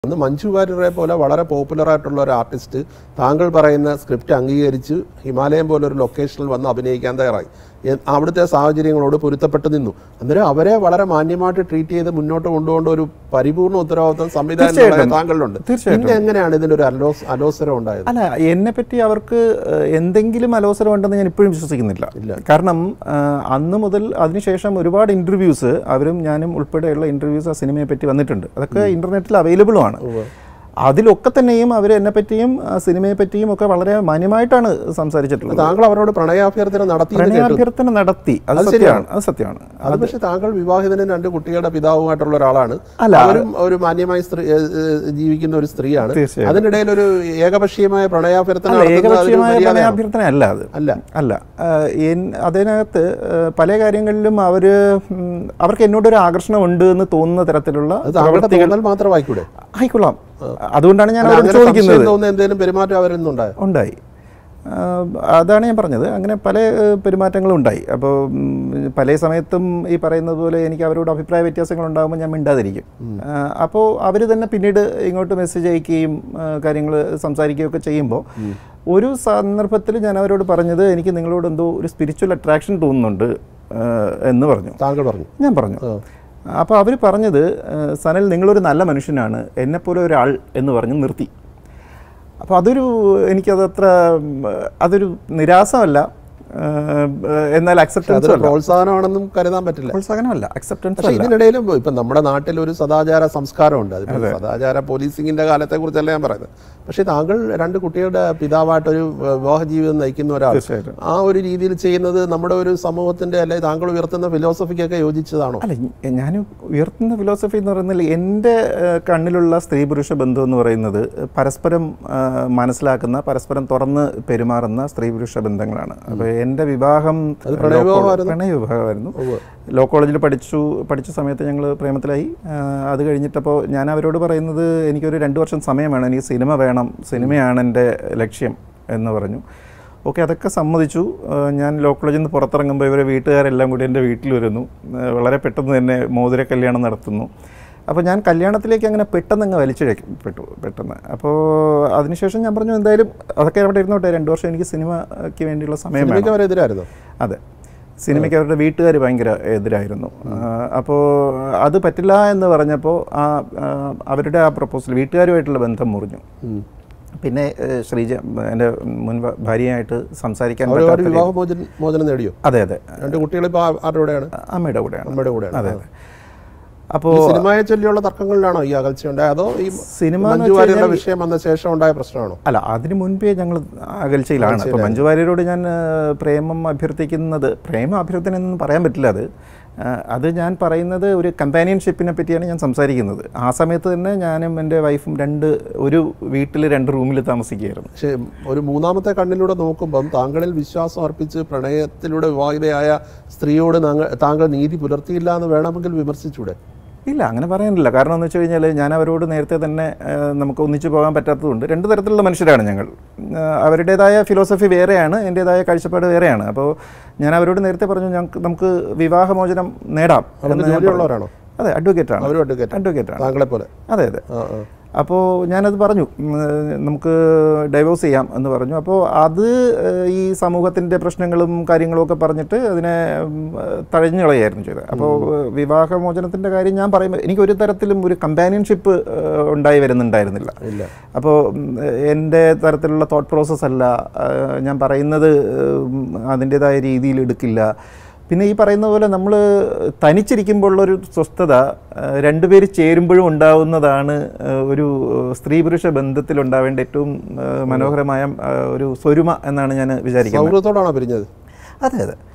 അന്ന് മഞ്ജു വാര്യരെ പോലെ വളരെ പോപ്പുലർ ആയിട്ടുള്ള ഒരു ആർട്ടിസ്റ്റ് താങ്കൾ പറയുന്ന സ്ക്രിപ്റ്റ് അംഗീകരിച്ച് ഹിമാലയം പോലെ ഒരു ലൊക്കേഷനിൽ വന്ന് അഭിനയിക്കാൻ തയ്യാറായി എ- അവിടുത്തെ സാഹചര്യങ്ങളോട് പൊരുത്തപ്പെട്ട് നിന്നു അന്നേരം അവരെ വളരെ മാന്യമായിട്ട് ട്രീറ്റ് ചെയ്ത് മുന്നോട്ട് കൊണ്ടുപോകേണ്ട ഒരു പരിപൂർണ്ണ ഉത്തരവാദിത്വം സംവിധാനം തീർച്ചയായിട്ടും. താങ്കളിലുണ്ട് തീർച്ചയായിട്ടും. പിന്നെ എങ്ങനെയാണ് ഇതിനൊരു അലോസ് അലോസരം ഉണ്ടായത് അല്ല എന്നെ പറ്റി അവർക്ക് ഏഹ്, എന്തെങ്കിലും അലോസരം ഉണ്ടെന്ന് ഞാൻ ഇപ്പോഴും വിശ്വസിക്കുന്നില്ല ഇല്ല. കാരണം ഏഹ്, അന്ന് മുതൽ അതിനുശേഷം ഒരുപാട് ഇൻ്റർവ്യൂസ് അവരും ഞാനും ഉൾപ്പെടെയുള്ള ഇൻ്റർവ്യൂസ് ആ സിനിമയെ പറ്റി വന്നിട്ടുണ്ട് അതൊക്കെ ഇൻ്റർനെറ്റിൽ അവൈലബിളും ആണ് അതിലൊക്കെ തന്നെയും അവർ എന്നെ പറ്റിയും ആ സിനിമയെ പറ്റിയും ഒക്കെ വളരെ മാന്യമായിട്ടാണ് സംസാരിച്ചിട്ടുള്ളത് താങ്കൾ അവരോട് പ്രണയാഭ്യർത്ഥന നടത്തി എന്ന് കേട്ടു പ്രണയാഭ്യർത്ഥന നടത്തി അത് അത് സത്യമാണ് അത് സത്യമാണ് അത് പക്ഷെ താങ്കൾ വിവാഹിതനും രണ്ട് കുട്ടികളുടെ പിതാവുമായിട്ടുള്ള ഒരാളാണ് അല്ല. അവരും ഒരു മാന്യമായി സ്ത്രീ ഏ, ഏ, ജീവിക്കുന്ന ഒരു സ്ത്രീയാണ് തീർച്ചയായും. അതിനിടയിൽ ഒരു ഏകപക്ഷീയമായ പ്രണയാഭ്യർത്ഥന അല്ല നടത്തുന്നത് അതൊരു ഏകപക്ഷീയമായ മര്യാദയാണോ? പ്രണയാഭ്യർത്ഥന അല്ല അത് അല്ല അല്ല ആഹ് എൻ- അതിനകത്ത് ആഹ് പല കാര്യങ്ങളിലും അവർ അവർക്ക് എന്നോടൊരു ആകർഷണം ഉണ്ട് എന്ന് തോന്നുന്ന തരത്തിലുള്ള അത് താങ്കളുടെ തോന്നൽ മാത്രമായിക്കൂടെ ആയിക്കൊള്ളാം അതുകൊണ്ടാണ് ഞാൻ അല്ല, അവരോട് അങ്ങനെ ചോദിക്കുന്നത് സംശയം തോന്നുന്ന എന്തെങ്കിലും പെരുമാറ്റം അവരിന്നുണ്ടായോ ഉണ്ടായി ആഹ് അതാണ് ഞാൻ പറഞ്ഞത് അങ്ങനെ പല ആഹ് പെരുമാറ്റങ്ങളും ഉണ്ടായി അപ്പോൾ ഉം, പല സമയത്തും ഈ പറയുന്നത് പോലെ എനിക്ക് അവരോട് അഭിപ്രായ വ്യത്യാസങ്ങൾ ഉണ്ടാകുമ്പോൾ ഞാൻ മിണ്ടാതിരിക്കും ആഹ് അപ്പോൾ അവർ തന്നെ പിന്നീട് ഇങ്ങോട്ട് മെസ്സേജ് അയക്കുകയും കാര്യങ്ങൾ സംസാരിക്കുകയൊക്കെ ചെയ്യുമ്പോൾ ഒരു സന്ദർഭത്തിൽ ഞാൻ അവരോട് പറഞ്ഞത് എനിക്ക് നിങ്ങളോട് എന്തോ ഒരു സ്പിരിച്വൽ അട്രാക്ഷൻ തോന്നുന്നുണ്ട് ആഹ് എന്ന് പറഞ്ഞു താങ്കൾ പറഞ്ഞു ഞാൻ പറഞ്ഞു അപ്പോൾ അവർ പറഞ്ഞത് ഏഹ്, സനൽ നിങ്ങളൊരു നല്ല മനുഷ്യനാണ് എന്നെപ്പോലെ ഒരാൾ എന്ന് പറഞ്ഞ് നിർത്തി അപ്പോൾ അതൊരു എനിക്കതത്ര ഉം, അതൊരു നിരാസമല്ല ഏഹ്, എന്നാൽ അക്സെപ്റ്റൻസും അതൊരു അല്ല പ്രോത്സാഹനമാണെന്നും കരുതാൻ പറ്റില്ല പ്രോത്സാഹനമല്ല അക്സെപ്റ്റൻസും പക്ഷേ അല്ല ഇതിനിടയിലും ഇപ്പം നമ്മുടെ നാട്ടിൽ ഒരു സദാചാര സംസ്കാരമുണ്ട് അതിപ്പോൾ സദാചാര പോലീസിങ്ങിന്റെ കാലത്തെ കുറിച്ചല്ല ഞാൻ പറയുന്നത് പക്ഷേ താങ്കൾ രണ്ട് കുട്ടികളുടെ പിതാവായിട്ടൊരു ഏഹ്, വിവാഹ ജീവിതം നയിക്കുന്ന ഒരാൾ തീർച്ചയായിട്ടും ആ ഒരു രീതിയിൽ ചെയ്യുന്നത് നമ്മുടെ ഒരു സമൂഹത്തിന്റെ അല്ലെ താങ്കൾ ഉയർത്തുന്ന ഫിലോസഫിക്കൊക്കെ യോജിച്ചതാണോ അല്ല ഞ- ഞാൻ ഉയർത്തുന്ന ഫിലോസഫി എന്ന് പറയുന്നത് എൻ്റെ ഏഹ്, കണ്ണിലുള്ള സ്ത്രീ പുരുഷ ബന്ധം എന്ന് പറയുന്നത് പരസ്പരം ഏഹ്, മനസ്സിലാക്കുന്ന പരസ്പരം തുറന്ന് പെരുമാറുന്ന സ്ത്രീ പുരുഷ ബന്ധങ്ങളാണ് അപ്പോൾ എൻ്റെ വിവാഹം അത് പ്രണയവിവാഹമായിരുന്നു? പ്രണയവിവാഹമായിരുന്നു ലോ കോളേജിൽ പഠിച്ചു പഠിച്ച സമയത്ത് ഞങ്ങൾ പ്രേമത്തിലായി ആഹ് അത് കഴിഞ്ഞിട്ടപ്പോൾ ഞാൻ അവരോട് പറയുന്നത് എനിക്കൊരു രണ്ട് വർഷം സമയം വേണം എനിക്ക് സിനിമ വേണം സിനിമയാണ് എൻ്റെ ലക്ഷ്യം എന്ന് പറഞ്ഞു ഓക്കെ അതൊക്കെ സമ്മതിച്ചു ആഹ് ഞാൻ ലോ കോളേജിൽ നിന്ന് പുറത്തിറങ്ങുമ്പോൾ ഇവരെ വീട്ടുകാരെല്ലാം കൂടി എൻ്റെ വീട്ടിൽ വരുന്നു ആഹ് വളരെ പെട്ടെന്ന് തന്നെ മോതിര കല്യാണം നടത്തുന്നു അപ്പോൾ ഞാൻ കല്യാണത്തിലേക്ക് അങ്ങനെ പെട്ടെന്ന് അങ്ങ് വലിച്ചിഴക്കപ്പെട്ടു പെട്ടെന്ന് അപ്പോൾ അതിനുശേഷം ഞാൻ പറഞ്ഞു എന്തായാലും അതൊക്കെ അവിടെ ഇരുന്നോട്ടെ രണ്ട് വർഷം എനിക്ക് സിനിമയ്ക്ക് വേണ്ടിയുള്ള സമയം വേണം സിനിമയ്ക്ക് അവരെതിരായിരുന്നു അതെ സിനിമയ്ക്ക് അവരുടെ വീട്ടുകാർ ഭയങ്കര എതിരായിരുന്നു അപ്പോൾ അത് പറ്റില്ല എന്ന് പറഞ്ഞപ്പോൾ ആ ആ, അവരുടെ ആ പ്രപ്പോസൽ വീട്ടുകാരുമായിട്ടുള്ള ബന്ധം മുറിഞ്ഞു പിന്നെ ഏഹ്, ശ്രീജ എൻ്റെ മുൻ ഭ- ഭാര്യയായിട്ട് സംസാരിക്കാൻ അവർ ഒരു പറ്റാത്ത രീതി- വിവാഹ മോചന മോചനം നേടിയോ അതെ അതെ രണ്ട് കുട്ടികളിപ്പോൾ ആരുടെ കൂടെയാണ് അമ്മയുടെ കൂടെയാണ് അമ്മയുടെ കൂടെയാണ് അതെ അതെ അപ്പോൾ ഈ സിനിമയെ ചൊല്ലിയുള്ള തർക്കങ്ങളിലാണോ ഈ അകൽച്ച ഉണ്ടായത് അതോ ഈ സിനിമ എന്ന് മഞ്ജു വാര്യരുടെ വിഷയം വന്ന ശേഷം ഉണ്ടായ പ്രശ്നമാണോ അല്ല അതിനു മുൻപേ ഞങ്ങൾ അകൽച്ചയിലാണ് ഇപ്പോൾ മഞ്ജു വാര്യരോട് ഞാൻ ആ, പ്രേമം അഭ്യർത്ഥിക്കുന്നത് പ്രേമ അഭ്യർത്ഥന എന്നൊന്നും പറയാൻ പറ്റില്ല അത് ആ, അത് ഞാൻ പറയുന്നത് ഒരു കമ്പാനിയൻഷിപ്പിനെ പറ്റിയാണ് ഞാൻ സംസാരിക്കുന്നത് ആ സമയത്ത് തന്നെ ഞാനും എൻ്റെ വൈഫും രണ്ട് ഒരു വീട്ടിൽ രണ്ട് റൂമിൽ താമസിക്കുകയായിരുന്നു പക്ഷേ ഒരു മൂന്നാമത്തെ കണ്ണിലൂടെ നോക്കുമ്പം താങ്കളിൽ വിശ്വാസം അർപ്പിച്ച് പ്രണയത്തിലൂടെ വിവാഹിതയായ സ്ത്രീയോട് നാങ്ക- താങ്കൾ നീതി പുലർത്തിയില്ല എന്ന് വേണമെങ്കിൽ വിമർശിച്ചൂടെ ഇല്ല അങ്ങനെ പറയാനില്ല കാരണം എന്ന് വെച്ച് കഴിഞ്ഞാൽ ഞാൻ അവരോട് നേരത്തെ തന്നെ ആ, നമുക്ക് ഒന്നിച്ചു പോകാൻ പറ്റാത്തതുകൊണ്ട് രണ്ട് തരത്തിലുള്ള മനുഷ്യരാണ് ഞങ്ങൾ ആ, അവരുടേതായ ഫിലോസഫി വേറെയാണ് എൻ്റേതായ കാഴ്ചപ്പാട് വേറെയാണ് അപ്പോൾ ഞാൻ അവരോട് നേരത്തെ പറഞ്ഞു ഞങ്ങൾക്ക് നമുക്ക് വിവാഹമോചനം നേടാം അവർക്ക് എന്ന് ഞാൻ പറഞ്ഞു. ജോലിയുള്ളവരാണോ അതെ അഡ്വക്കേറ്റാണ് അവരും അഡ്വക്കേറ്റ് അഡ്വക്കേറ്റാണ് താങ്കളെ പോലെ അതെ അതെ ആ ആ അപ്പോൾ ഞാനത് പറഞ്ഞു ഉം, ഏഹ് നമുക്ക് ഡൈവോഴ്സ് ചെയ്യാം എന്ന് പറഞ്ഞു അപ്പോൾ അത് ഏഹ് ഈ സമൂഹത്തിൻ്റെ പ്രശ്നങ്ങളും കാര്യങ്ങളും ഒക്കെ പറഞ്ഞിട്ട് അതിനെ ഉം, ഏഹ് തഴഞ്ഞു കളയായിരുന്നു ചെയ്തത് അപ്പോൾ ഏഹ് വിവാഹമോചനത്തിൻ്റെ കാര്യം ഞാൻ പറയുമ്പോൾ എനിക്ക് ഒരു തരത്തിലും ഒരു കമ്പാനിയൻഷിപ്പ് ഉണ്ടായി വരുന്നുണ്ടായിരുന്നില്ല ഇല്ല അപ്പോൾ ഉം, എൻ്റെ തരത്തിലുള്ള തോട്ട് പ്രോസസ്സ് അല്ല ഏഹ് ഞാൻ പറയുന്നത് ഉം, അതിൻ്റേതായ രീതിയിൽ എടുക്കില്ല പിന്നെ ഈ പറയുന്ന പോലെ നമ്മൾ തനിച്ചിരിക്കുമ്പോഴുള്ളൊരു സ്വസ്ഥത ഏഹ് രണ്ടുപേര് ചേരുമ്പോഴും ഉണ്ടാവുന്നതാണ് ഏഹ് ഒരു സ്ത്രീ പുരുഷ ബന്ധത്തിൽ ഉണ്ടാവേണ്ട ഏറ്റവും ഏഹ് മനോഹരമായ ഏഹ് ഒരു സ്വരുമ എന്നാണ് ഞാൻ വിചാരിക്കുന്നത് സൗഹൃദത്തോടാണോ പിരിഞ്ഞത് അതെ അതെ